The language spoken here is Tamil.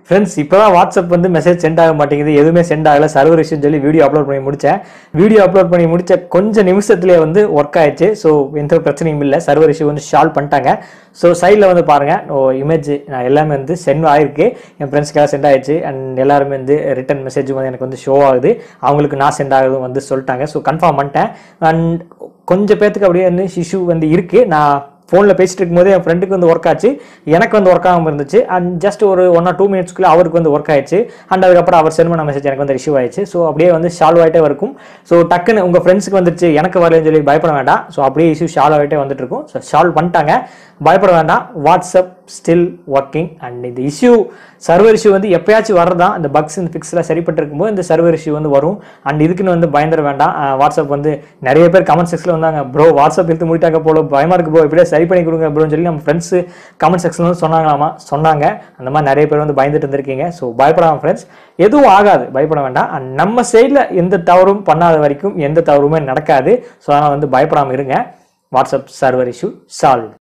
ஃப்ரெண்ட்ஸ் இப்போ தான் வாட்ஸ்அப் வந்து மெசேஜ் சென்ட் ஆக மாட்டேங்குது எதுவுமே சென்ட் ஆகல சர்வர் இஷ்யூன்னு சொல்லி வீடியோ அப்லோட் பண்ணி முடித்தேன் வீடியோ அப்லோட் பண்ணி முடிச்ச கொஞ்சம் நிமிஷத்துலேயே வந்து ஒர்க் ஆயிடுச்சு ஸோ எந்த ஒரு பிரச்சனையும் இல்லை சர்வர் இஷ்யூ வந்து சால்வ் பண்ணிட்டாங்க ஸோ சைடில் வந்து பாருங்கள் ஓ இமேஜ் நான் எல்லாமே வந்து சென்ட் ஆயிருக்கு என் ஃப்ரெண்ட்ஸ்க்கெல்லாம் சென்ட் ஆயிடுச்சு அண்ட் எல்லாருமே வந்து ரிட்டன் மெசேஜ் வந்து எனக்கு வந்து ஷோ ஆகுது அவங்களுக்கு நான் சென்ட் ஆகுதும் வந்து சொல்லிட்டாங்க ஸோ கன்ஃபார்ம் பண்ணிட்டேன் அண்ட் கொஞ்சம் பேர்த்துக்கு அப்படியே வந்து இஷ்யூ வந்து இருக்குது நான் ஃபோனில் பேசிட்டு இருக்கும்போது என் ஃப்ரெண்டுக்கு வந்து ஒர்க் ஆச்சு எனக்கு வந்து ஒர்க் ஆகாமல் இருந்துச்சு அண்ட் ஜஸ்ட் ஒரு ஒன் ஆர் டூ மினிட்ஸ்க்குள்ள அவருக்கு வந்து ஒர்க் ஆயிடுச்சு அண்ட் அதுக்கப்புறம் அவர் சென்ட் பண்ண மெசேஜ் எனக்கு வந்து ரிசீவ் ஆயிடுச்சு ஸோ அப்படியே வந்து சால்வ் ஆகிட்டே இருக்கும் ஸோ டக்குன்னு உங்கள் ஃப்ரெண்ட்ஸுக்கு வந்துருச்சு எனக்கு வரலன்னு சொல்லி பயப்பட வேண்டாம் ஸோ அப்படியே இஷ்யூ சால்வ் ஆகிட்டே வந்துட்டு இருக்கும் ஸோ சால்வ் பண்ணிட்டாங்க பயப்பட வேண்டாம் வாட்ஸ்அப் ஸ்டில் ஒர்க்கிங் அண்ட் இந்த இஷ்யூ சர்வர் இஷ்யூ வந்து எப்பயாச்சும் வரதான் இந்த பக்ஸ் இந்த ஃபிக்ஸில் சரிப்பட்டு இருக்கும்போது இந்த சர்வர் இஷ்யூ வந்து வரும் அண்ட் இதுக்குன்னு வந்து பயந்துட வேண்டாம் அஹ் வாட்ஸ்அப் வந்து நிறைய பேர் கமெண்ட் செக்ஷனில் வந்தாங்க ப்ரோ வாட்ஸ்அப் எடுத்து முடிட்டாங்க போல பயமா இருக்கு ப்ரோ இப்படியே சரி பண்ணி கொடுங்க ப்ரோன்னு சொல்லி நம்ம ஃப்ரெண்ட்ஸ் கமெண்ட் செக்ஷனில் வந்து சொன்னாங்களாமா சொன்னாங்க அந்த மாதிரி நிறைய பேர் வந்து பயந்துட்டு இருந்திருக்கீங்க ஸோ பயப்படாம ஃப்ரெண்ட்ஸ் எதுவும் ஆகாது பயப்பட வேண்டாம் அண்ட் நம்ம சைடில் எந்த தவறும் பண்ணாத வரைக்கும் எந்த தவறுமே நடக்காது ஸோ அதனால் வந்து பயப்படாமல் இருங்க வாட்ஸ்அப் சர்வர் இஷ்யூ சால்வ்